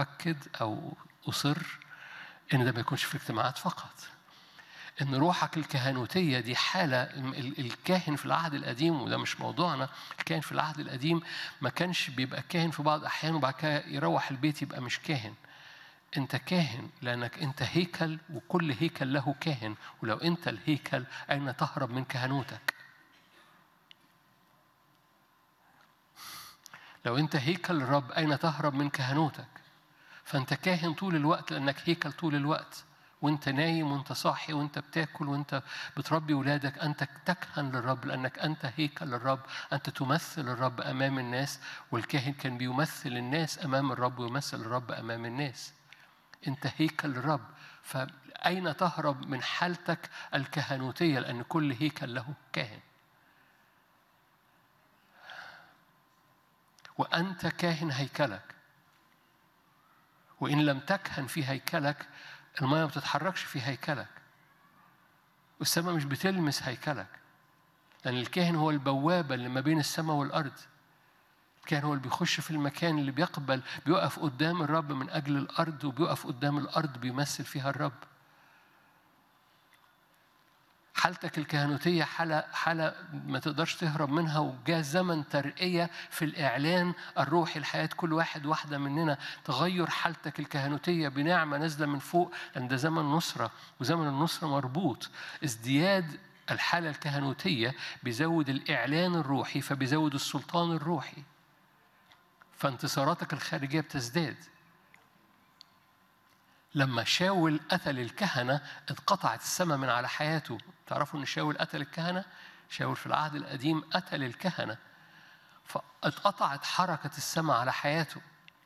أؤكد أو أصر إن ده ما يكونش في الاجتماعات فقط إن روحك الكهنوتية دي حالة ال- الكاهن في العهد القديم وده مش موضوعنا الكاهن في العهد القديم ما كانش بيبقى كاهن في بعض الأحيان وبعد كده يروح البيت يبقى مش كاهن أنت كاهن لأنك أنت هيكل وكل هيكل له كاهن ولو أنت الهيكل أين تهرب من كهنوتك لو أنت هيكل الرب أين تهرب من كهنوتك فأنت كاهن طول الوقت لأنك هيكل طول الوقت وانت نايم وانت صاحي وانت بتاكل وانت بتربي ولادك انت تكهن للرب لانك انت هيكل للرب انت تمثل الرب امام الناس والكاهن كان بيمثل الناس امام الرب ويمثل الرب امام الناس انت هيكل للرب فاين تهرب من حالتك الكهنوتيه لان كل هيكل له كاهن وانت كاهن هيكلك وان لم تكهن في هيكلك المية ما بتتحركش في هيكلك والسماء مش بتلمس هيكلك لأن الكاهن هو البوابة اللي ما بين السماء والأرض الكاهن هو اللي بيخش في المكان اللي بيقبل بيقف قدام الرب من أجل الأرض وبيقف قدام الأرض بيمثل فيها الرب حالتك الكهنوتية حالة حالة ما تقدرش تهرب منها وجاء زمن ترقية في الإعلان الروحي لحياة كل واحد واحدة مننا تغير حالتك الكهنوتية بنعمة نازلة من فوق لأن ده زمن نصرة وزمن النصرة مربوط ازدياد الحالة الكهنوتية بيزود الإعلان الروحي فبيزود السلطان الروحي فانتصاراتك الخارجية بتزداد لما شاول قتل الكهنة اتقطعت السماء من على حياته تعرفوا ان شاول قتل الكهنة شاول في العهد القديم قتل الكهنة فاتقطعت حركة السماء على حياته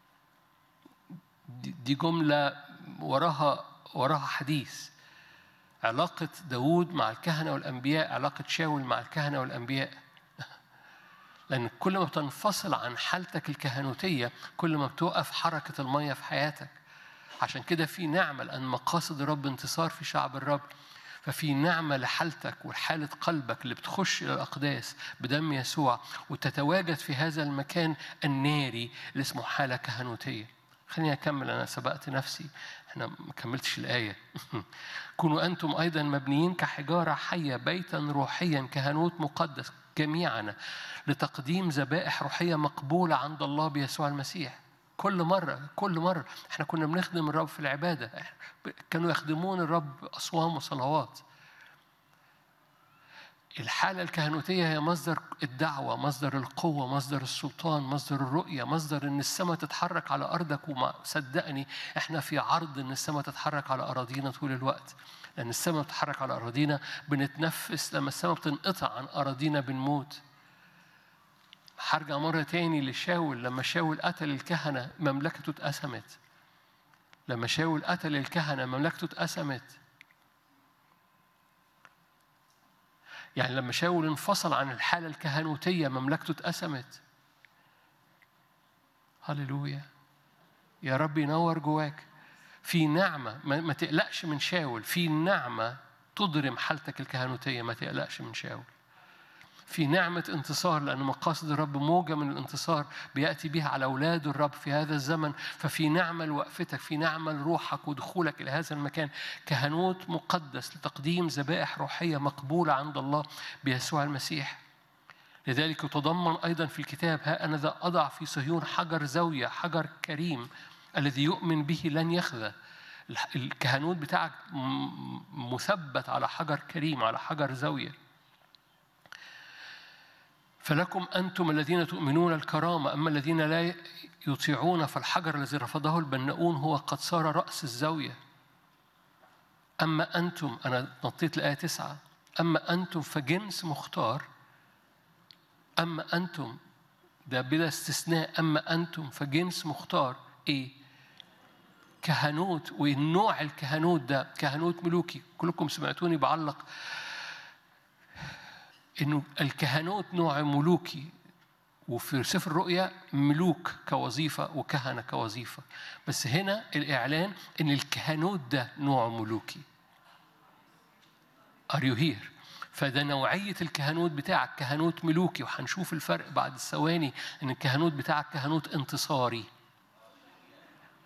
دي دي جملة وراها وراها حديث علاقة داوود مع الكهنة والأنبياء علاقة شاول مع الكهنة والأنبياء لأن كل ما بتنفصل عن حالتك الكهنوتية كل ما بتوقف حركة المية في حياتك عشان كده في نعمة لأن مقاصد الرب انتصار في شعب الرب ففي نعمة لحالتك ولحالة قلبك اللي بتخش إلى الأقداس بدم يسوع وتتواجد في هذا المكان الناري اللي اسمه حالة كهنوتية خليني أكمل أنا سبقت نفسي احنا ما كملتش الآية كونوا أنتم أيضا مبنيين كحجارة حية بيتا روحيا كهنوت مقدس جميعنا لتقديم ذبائح روحية مقبولة عند الله بيسوع المسيح كل مرة كل مرة احنا كنا بنخدم الرب في العبادة كانوا يخدمون الرب أصوام وصلوات الحالة الكهنوتية هي مصدر الدعوة مصدر القوة مصدر السلطان مصدر الرؤية مصدر إن السماء تتحرك على أرضك وما صدقني إحنا في عرض إن السماء تتحرك على أراضينا طول الوقت لأن السماء بتتحرك على أراضينا بنتنفس لما السماء بتنقطع عن أراضينا بنموت هرجع مرة تاني لشاول لما شاول قتل الكهنة مملكته اتقسمت لما شاول قتل الكهنة مملكته اتقسمت يعني لما شاول انفصل عن الحالة الكهنوتية مملكته اتقسمت هللويا يا رب ينور جواك في نعمة ما, ما تقلقش من شاول في نعمة تضرم حالتك الكهنوتية ما تقلقش من شاول في نعمة انتصار لأن مقاصد الرب موجة من الانتصار بيأتي بها على أولاد الرب في هذا الزمن ففي نعمة لوقفتك في نعمة لروحك ودخولك إلى هذا المكان كهنوت مقدس لتقديم ذبائح روحية مقبولة عند الله بيسوع المسيح لذلك يتضمن أيضا في الكتاب ها أنا ذا أضع في صهيون حجر زاوية حجر كريم الذي يؤمن به لن يخذى الكهنوت بتاعك مثبت على حجر كريم على حجر زاويه فلكم أنتم الذين تؤمنون الكرامة أما الذين لا يطيعون فالحجر الذي رفضه البناؤون هو قد صار رأس الزاوية أما أنتم أنا نطيت الآية تسعة أما أنتم فجنس مختار أما أنتم ده بلا استثناء أما أنتم فجنس مختار إيه؟ كهنوت والنوع الكهنوت ده كهنوت ملوكي كلكم سمعتوني بعلق انه الكهنوت نوع ملوكي وفي سفر الرؤيا ملوك كوظيفه وكهنه كوظيفه بس هنا الاعلان ان الكهنوت ده نوع ملوكي ار يو هير فده نوعية الكهنوت بتاعك كهنوت ملوكي وهنشوف الفرق بعد الثواني ان الكهنوت بتاعك كهنوت انتصاري